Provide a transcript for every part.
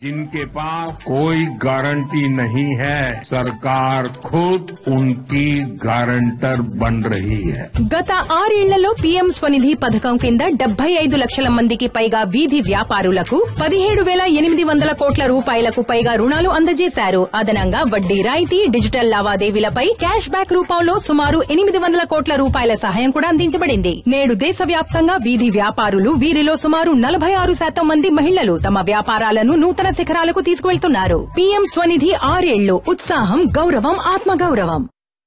जिनके पास कोई गारंटी नहीं है सरकार खुद उनकी गारंटर बन रही है గత ఆరేళ్లలో పీఎం స్వనిధి పథకం కింద డెబ్బై ఐదు లక్షల మందికి పైగా వీధి వ్యాపారులకు పదిహేడు వేల ఎనిమిది వందల కోట్ల రూపాయలకు పైగా రుణాలు అందజేశారు అదనంగా వడ్డీ రాయితీ డిజిటల్ లావాదేవీలపై క్యాష్ బ్యాక్ రూపంలో సుమారు ఎనిమిది వందల కోట్ల రూపాయల సహాయం కూడా అందించబడింది నేడు దేశవ్యాప్తంగా వీధి వ్యాపారులు వీరిలో సుమారు నలభై ఆరు శాతం మంది మహిళలు తమ వ్యాపారాలను నూతన శిఖరాలకు తీసుకువెళ్తున్నారు పీఎం స్వనిధి ఆరేళ్లు ఉత్సాహం గౌరవం ఆత్మగౌరవం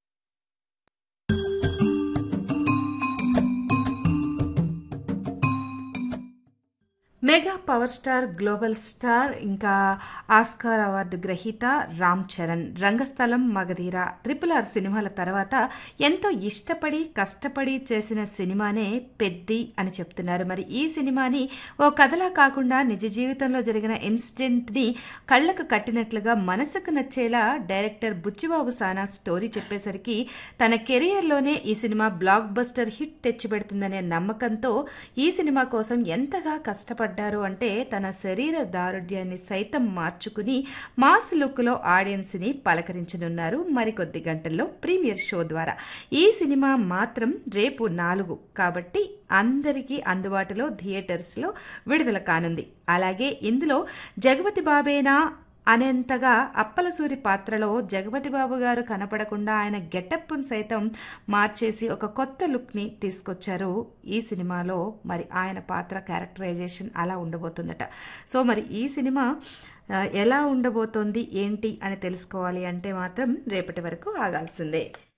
mega power star global star ఇంకా ఆస్కార్ అవార్డు గ్రహీత రామ్ చరణ్ రంగస్థలం మగధీర ట్రిపుల్ ఆర్ సినిమాల తర్వాత ఎంతో ఇష్టపడి కష్టపడి చేసిన సినిమానే పెద్ది అని చెప్తున్నారు మరి ఈ సినిమాని ఓ కథలా కాకుండా నిజ జీవితంలో జరిగిన ఇన్సిడెంట్ని కళ్ళకు కట్టినట్లుగా మనసుకు నచ్చేలా డైరెక్టర్ బుచ్చిబాబు సానా స్టోరీ చెప్పేసరికి తన కెరియర్లోనే ఈ సినిమా బ్లాక్ బస్టర్ హిట్ తెచ్చిపెడుతుందనే నమ్మకంతో ఈ సినిమా కోసం ఎంతగా కష్టపడ్డారు అంటే తన శరీర దారుఢ్యాన్ని సైతం మార్చుకుని మాస్ లుక్లో ఆడియన్స్ని పలకరించనున్నారు మరికొద్ది గంటల్లో ప్రీమియర్ షో ద్వారా ఈ సినిమా మాత్రం రేపు నాలుగు కాబట్టి అందరికీ అందుబాటులో థియేటర్స్లో విడుదల కానుంది అలాగే ఇందులో జగపతి బాబేనా అనేంతగా అప్పలసూరి పాత్రలో జగపతి బాబు గారు కనపడకుండా ఆయన గెటప్ను సైతం మార్చేసి ఒక కొత్త లుక్ని తీసుకొచ్చారు ఈ సినిమాలో మరి ఆయన పాత్ర క్యారెక్టరైజేషన్ అలా ఉండబోతుందట సో మరి ఈ సినిమా ఆ, ఎలా ఉండబోతోంది ఏంటి అని తెలుసుకోవాలి అంటే మాత్రం రేపటి వరకు ఆగాల్సిందే